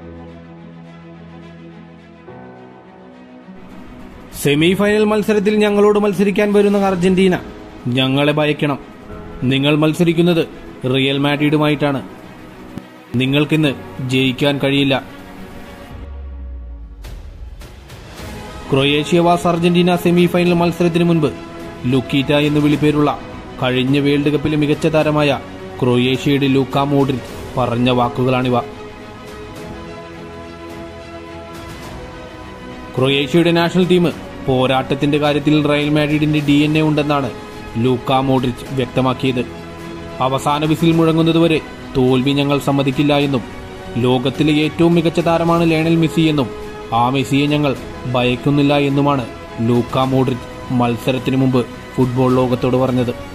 semi final മത്സരത്തിൽ ഞങ്ങളോട് മത്സരിക്കാൻ വരുന്ന അർജന്റീന ഞങ്ങളെ ഭയക്കണം നിങ്ങൾ മത്സരിക്കുന്നത് റിയൽ മാഡ്രിഡുമായിട്ടാണ് നിങ്ങൾക്കിന്ന് ജയിക്കാൻ കഴിയില്ല Croatia versus Argentina semi final മത്സരത്തിന് മുൻപ് ലുക്കീറ്റ എന്ന് വിളിപ്പേരുള്ള കഴിഞ്ഞ വേൾഡ് കപ്പിലെ മികച്ച താരമായ ക്രൊയേഷ്യയുടെ ലൂക്ക മോഡ്രിക് പറഞ്ഞ വാക്കുകളാണിവ ക്രൊയേഷ്യയുടെ നാഷണൽ ടീം പോരാട്ടത്തിന്റെ കാര്യത്തിൽ റയൽ മാഡ്രിഡിന്റെ ഡി എൻ എ ഉണ്ടെന്നാണ് ലൂക്ക മോഡ്രിച്ച് വ്യക്തമാക്കിയത് അവസാന വിസിൽ മുഴങ്ങുന്നതുവരെ തോൽവി ഞങ്ങൾ സമ്മതിക്കില്ല എന്നും ലോകത്തിലെ ഏറ്റവും മികച്ച താരമാണ് ലയണൽ മെസ്സി എന്നും ആ മെസ്സിയെ ഞങ്ങൾ ഭയക്കുന്നില്ല എന്നുമാണ് ലൂക്ക മോഡ്രിച്ച് മത്സരത്തിനു മുമ്പ് ഫുട്ബോൾ ലോകത്തോട് പറഞ്ഞത്